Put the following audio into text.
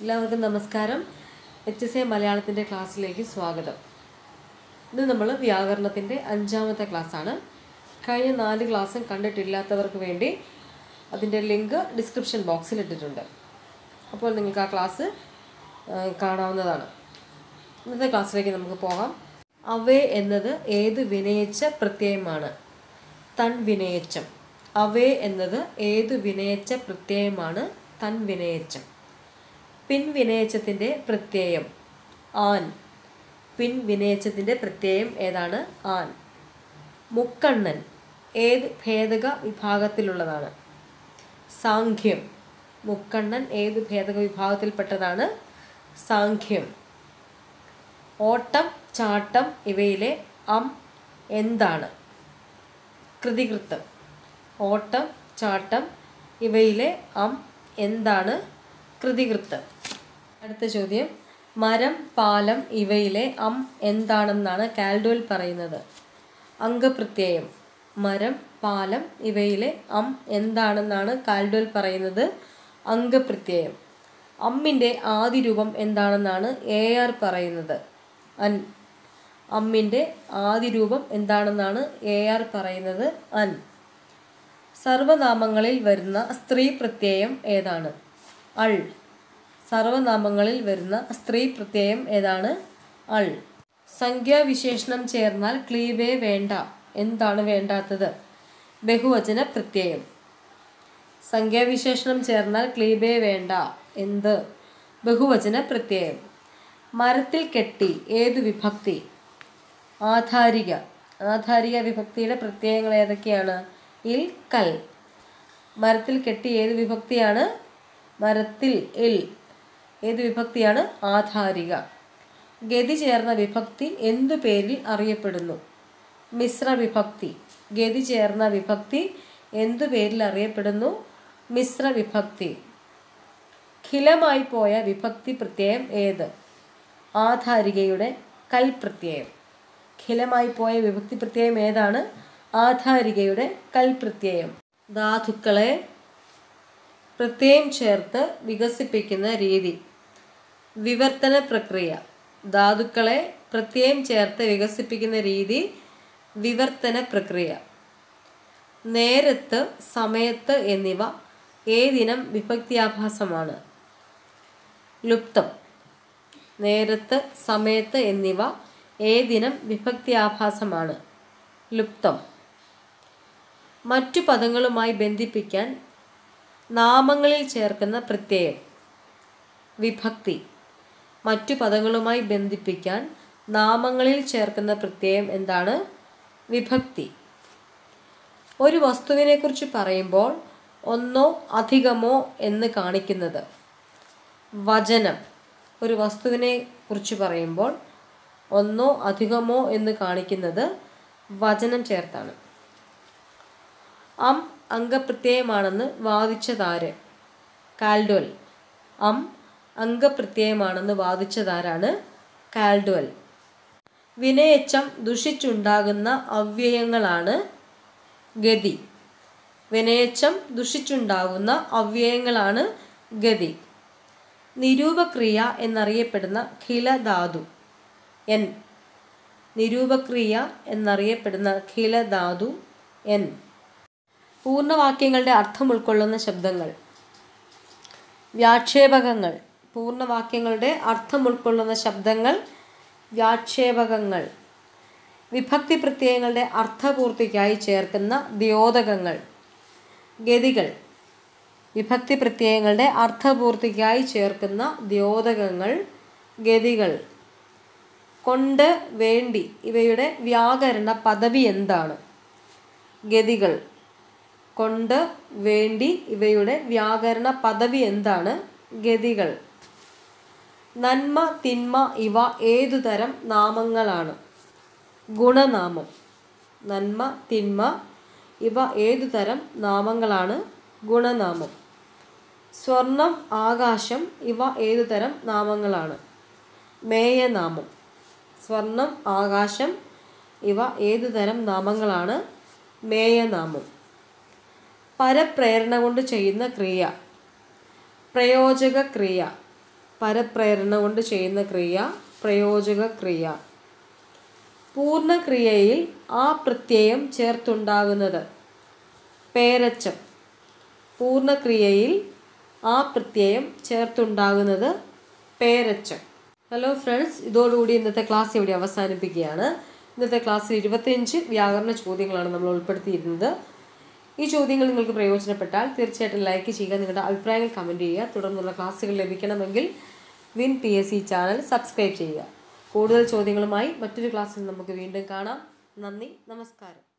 എല്ലാവർക്കും നമസ്കാരം H S A മലയാളത്തിൻ്റെ ക്ലാസ്സിലേക്ക് സ്വാഗതം ഇന്ന് നമ്മൾ വ്യാകരണത്തിൻ്റെ അഞ്ചാമത്തെ ക്ലാസ്സാണ് കഴിഞ്ഞ നാല് ക്ലാസ്സും കണ്ടിട്ടില്ലാത്തവർക്ക് വേണ്ടി അതിൻ്റെ ലിങ്ക് ഡിസ്ക്രിപ്ഷൻ ബോക്സിൽ ഇട്ടിട്ടുണ്ട് അപ്പോൾ നിങ്ങൾക്ക് ആ ക്ലാസ് ആ, കാണാവുന്നതാണ് ഇന്നത്തെ ക്ലാസ്സിലേക്ക് നമുക്ക് പോകാം അവേ എന്നത് ഏത് വിനയിച്ച പ്രത്യയമാണ് തൻ വിനയച്ചം അവേ എന്നത് ഏത് വിനയിച്ച പ്രത്യയമാണ് തൻ വിനയച്ചം പിൻവിനയച്ചത്തിൻ്റെ പ്രത്യയം ആൻ പിൻവിനയച്ചത്തിൻ്റെ പ്രത്യയം ഏതാണ് ആൻ മുക്കണ്ണൻ ഏത് ഭേദക വിഭാഗത്തിലുള്ളതാണ് സാഖ്യം മുക്കണ്ണൻ ഏത് ഭേദക വിഭാഗത്തിൽപ്പെട്ടതാണ് സാഖ്യം ഓട്ടം ചാട്ടം ഇവയിലെ അം എന്താണ് കൃതികൃത്ത് ഓട്ടം ചാട്ടം ഇവയിലെ അം എന്താണ് കൃതികൃത്ത് അടുത്ത ചോദ്യം മരം പാലം ഇവയിലെ അം എന്താണെന്നാണ് കാൽഡുവൽ പറയുന്നത് അംഗപ്രത്യയം മരം പാലം ഇവയിലെ അം എന്താണെന്നാണ് കാൽഡുവൽ പറയുന്നത് അംഗപ്രത്യയം അമ്മിൻ്റെ ആദ്യ രൂപം എന്താണെന്നാണ് എ ആർ പറയുന്നത് അൻ അമ്മിൻ്റെ ആദ്യ രൂപം എന്താണെന്നാണ് എ ആർ പറയുന്നത് അൻ സർവനാമങ്ങളിൽ വരുന്ന സ്ത്രീ പ്രത്യയം ഏതാണ് അൾ സർവനാമങ്ങളിൽ വരുന്ന സ്ത്രീ പ്രത്യയം ഏതാണ് അൾ സംഖ്യാവിശേഷണം ചേർന്നാൽ ക്ലീവേ വേണ്ട എന്താണ് വേണ്ടാത്തത് ബഹുവചന പ്രത്യയം സംഖ്യാവിശേഷണം ചേർന്നാൽ ക്ലീബേ വേണ്ട എന്ത് ബഹുവചന പ്രത്യയം മരത്തിൽ കെട്ടി ഏതു വിഭക്തി ആധാരിക ആധാരിക വിഭക്തിയുടെ പ്രത്യയങ്ങൾ ഏതൊക്കെയാണ് ഇൽ കൽ മരത്തിൽ കെട്ടി ഏത് വിഭക്തിയാണ് മരത്തിൽ ഇൽ ഏത് വിഭക്തിയാണ് ആധാരിക ഗതി ചേർന്ന വിഭക്തി എന്തു പേരിൽ അറിയപ്പെടുന്നു മിശ്ര വിഭക്തി ഗതി ചേർന്ന വിഭക്തി എന്തു പേരിൽ അറിയപ്പെടുന്നു മിശ്ര വിഭക്തി ഖിലമായി പോയ വിഭക്തി പ്രത്യയം ഏത് ആധാരികയുടെ കൽ പ്രത്യയം ഖിലമായി പോയ വിഭക്തി പ്രത്യയം ഏതാണ് ആധാരികയുടെ കൽ പ്രത്യയം ധാതുക്കളെ പ്രത്യയം ചേർത്ത് വികസിപ്പിക്കുന്ന രീതി വിവർത്തന പ്രക്രിയ ധാതുക്കളെ പ്രത്യയം ചേർത്ത് വികസിപ്പിക്കുന്ന രീതി വിവർത്തന പ്രക്രിയ നേരത്ത് സമയത്ത് എന്നിവ ഏതിനം വിഭക്തിയാഭാസമാണ് ലുപ്തം നേരത്ത് സമയത്ത് എന്നിവ ഏതിനം വിഭക്തിയാഭാസമാണ് ലുപ്തം മറ്റു പദങ്ങളുമായി ബന്ധിപ്പിക്കാൻ നാമങ്ങളിൽ ചേർക്കുന്ന പ്രത്യയം വിഭക്തി മറ്റു പദങ്ങളുമായി ബന്ധിപ്പിക്കാൻ നാമങ്ങളിൽ ചേർക്കുന്ന പ്രത്യയം എന്താണ് വിഭക്തി ഒരു വസ്തുവിനെക്കുറിച്ച് പറയുമ്പോൾ ഒന്നോ അധികമോ എന്ന് കാണിക്കുന്നത് വചനം ഒരു വസ്തുവിനെ കുറിച്ച് പറയുമ്പോൾ ഒന്നോ അധികമോ എന്ന് കാണിക്കുന്നത് വചനം ചേർത്താണ് അം അംഗപ്രത്യയമാണെന്ന് വാദിച്ചതാര് കാൽഡുവൽ അം അംഗപ്രത്യയമാണെന്ന് വാദിച്ചതാരാണ് കാൽഡുവൽ വിനയച്ചം ദുഷിച്ചുണ്ടാകുന്ന അവ്യയങ്ങളാണ് ഗതി വിനയച്ചം ദുഷിച്ചുണ്ടാകുന്ന അവ്യയങ്ങളാണ് ഗതി നിരൂപക്രിയ എന്നറിയപ്പെടുന്ന ഖിലധാതു എൻ നിരൂപക്രിയ എന്നറിയപ്പെടുന്ന ഖിലധാതു എൻ പൂർണ്ണവാക്യങ്ങളുടെ അർത്ഥം ഉൾക്കൊള്ളുന്ന ശബ്ദങ്ങൾ വ്യാക്ഷേപകങ്ങൾ പൂർണ്ണവാക്യങ്ങളുടെ അർത്ഥം ഉൾക്കൊള്ളുന്ന ശബ്ദങ്ങൾ വ്യാക്ഷേപകങ്ങൾ വിഭക്തി പ്രത്യയങ്ങളുടെ അർത്ഥപൂർത്തിക്കായി ചേർക്കുന്ന ദ്യോതകങ്ങൾ ഗതികൾ വിഭക്തി പ്രത്യയങ്ങളുടെ അർത്ഥപൂർത്തിക്കായി ചേർക്കുന്ന ദ്യോതകങ്ങൾ ഗതികൾ കൊണ്ട് വേണ്ടി ഇവയുടെ വ്യാകരണ പദവി എന്താണ് ഗതികൾ കൊണ്ട് വേണ്ടി ഇവയുടെ വ്യാകരണ പദവി എന്താണ് ഗതികൾ നന്മ തിന്മ ഇവ ഏതുതരം നാമങ്ങളാണ് ഗുണനാമം നന്മ തിന്മ ഇവ ഏതുതരം നാമങ്ങളാണ് ഗുണനാമം സ്വർണം ആകാശം ഇവ ഏതുതരം നാമങ്ങളാണ് മേയനാമം സ്വർണം ആകാശം ഇവ ഏതുതരം നാമങ്ങളാണ് മേയനാമം പരപ്രേരണ കൊണ്ട് ചെയ്യുന്ന ക്രിയ പ്രയോജക ക്രിയ പരപ്രേരണ കൊണ്ട് ചെയ്യുന്ന ക്രിയ പ്രയോജക ക്രിയ പൂർണ്ണക്രിയയിൽ ആ പ്രത്യയം ചേർത്തുണ്ടാകുന്നത് പേരച്ചം പൂർണ്ണക്രിയയിൽ ആ പ്രത്യയം ചേർത്തുണ്ടാകുന്നത് പേരച്ചം ഹലോ ഫ്രണ്ട്സ് ഇതോടുകൂടി ഇന്നത്തെ ക്ലാസ് ഇവിടെ അവസാനിപ്പിക്കുകയാണ് ഇന്നത്തെ ക്ലാസ്സിൽ ഇരുപത്തിയഞ്ച് വ്യാകരണ ചോദ്യങ്ങളാണ് നമ്മൾ ഉൾപ്പെടുത്തിയിരുന്നത് ഈ ചോദ്യങ്ങൾ നിങ്ങൾക്ക് പ്രയോജനപ്പെട്ടാൽ തീർച്ചയായിട്ടും ലൈക്ക് ചെയ്യുക നിങ്ങളുടെ അഭിപ്രായങ്ങൾ കമൻറ്റ് ചെയ്യുക തുടർന്നുള്ള ക്ലാസ്സുകൾ ലഭിക്കണമെങ്കിൽ win P S C channel subscribe ചെയ്യുക കൂടുതൽ ചോദ്യങ്ങളുമായി മറ്റൊരു ക്ലാസ്സിൽ നമുക്ക് വീണ്ടും കാണാം നന്ദി നമസ്കാരം